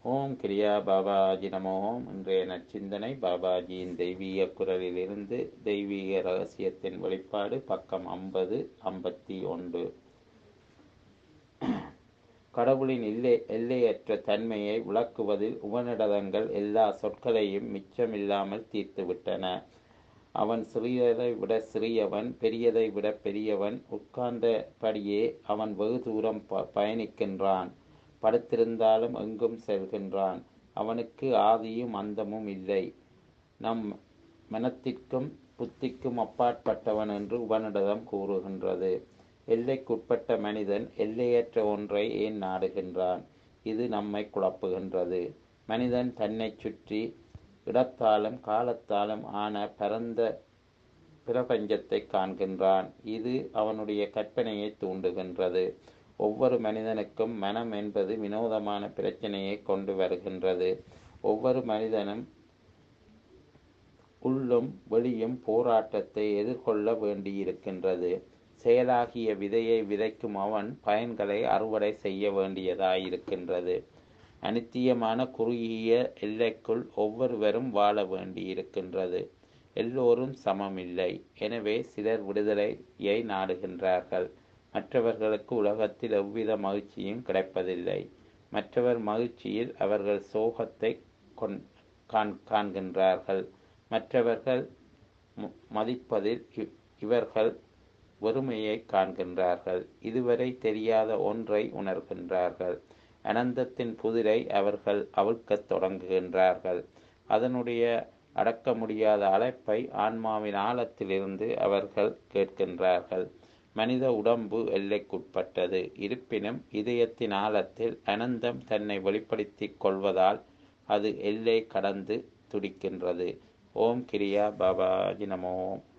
ஓம் கிரியா பாபாஜி நமோ இன்றைய நச்சிந்தனை பாபாஜியின் தெய்வீக குரலிலிருந்து தெய்வீக ரகசியத்தின் வெளிப்பாடு பக்கம் ஐம்பது ஐம்பத்தி ஒன்று கடவுளின் இல்லை எல்லையற்ற தன்மையை விளக்குவதில் உபநிடதங்கள் எல்லா சொற்களையும் மிச்சமில்லாமல் தீர்த்துவிட்டன அவன் சிறியதை விட சிறியவன் பெரியதை விட பெரியவன் உட்கார்ந்தபடியே அவன் வெகு தூரம் ப பயணிக்கின்றான் படுத்திருந்தாலும் எங்கும் செல்கின்றான் அவனுக்கு ஆதியும் அந்தமும் இல்லை நம் மனத்திற்கும் புத்திக்கும் அப்பாற்பட்டவன் என்று உபனிடதம் கூறுகின்றது எல்லைக்குட்பட்ட மனிதன் எல்லையற்ற ஒன்றை ஏன் நாடுகின்றான் இது நம்மை குழப்புகின்றது மனிதன் தன்னை சுற்றி இடத்தாலும் காலத்தாலும் ஆன பரந்த பிரபஞ்சத்தை காண்கின்றான் இது அவனுடைய கற்பனையை தூண்டுகின்றது ஒவ்வொரு மனிதனுக்கும் மனம் என்பது வினோதமான பிரச்சனையை கொண்டு வருகின்றது ஒவ்வொரு மனிதனும் உள்ளும் வெளியும் போராட்டத்தை எதிர்கொள்ள வேண்டியிருக்கின்றது செயலாகிய விதையை விதைக்கும் அவன் பயன்களை அறுவடை செய்ய வேண்டியதாயிருக்கின்றது அனித்தியமான குறுகிய எல்லைக்குள் ஒவ்வொருவரும் வாழ வேண்டியிருக்கின்றது எல்லோரும் சமமில்லை எனவே சிலர் விடுதலையை நாடுகின்றார்கள் மற்றவர்களுக்கு உலகத்தில் எவ்வித மகிழ்ச்சியும் கிடைப்பதில்லை மற்றவர் மகிழ்ச்சியில் அவர்கள் சோகத்தை காண்கின்றார்கள் மற்றவர்கள் மதிப்பதில் இவர்கள் வறுமையை காண்கின்றார்கள் இதுவரை தெரியாத ஒன்றை உணர்கின்றார்கள் அனந்தத்தின் புதிரை அவர்கள் அவிழ்க்கத் தொடங்குகின்றார்கள் அதனுடைய அடக்க முடியாத அழைப்பை ஆன்மாவின் ஆழத்திலிருந்து அவர்கள் கேட்கின்றார்கள் மனித உடம்பு எல்லைக்குட்பட்டது இருப்பினும் இதயத்தின் ஆழத்தில் அனந்தம் தன்னை வெளிப்படுத்திக் கொள்வதால் அது எல்லை கடந்து துடிக்கின்றது ஓம் கிரியா பாபாஜி நமோம்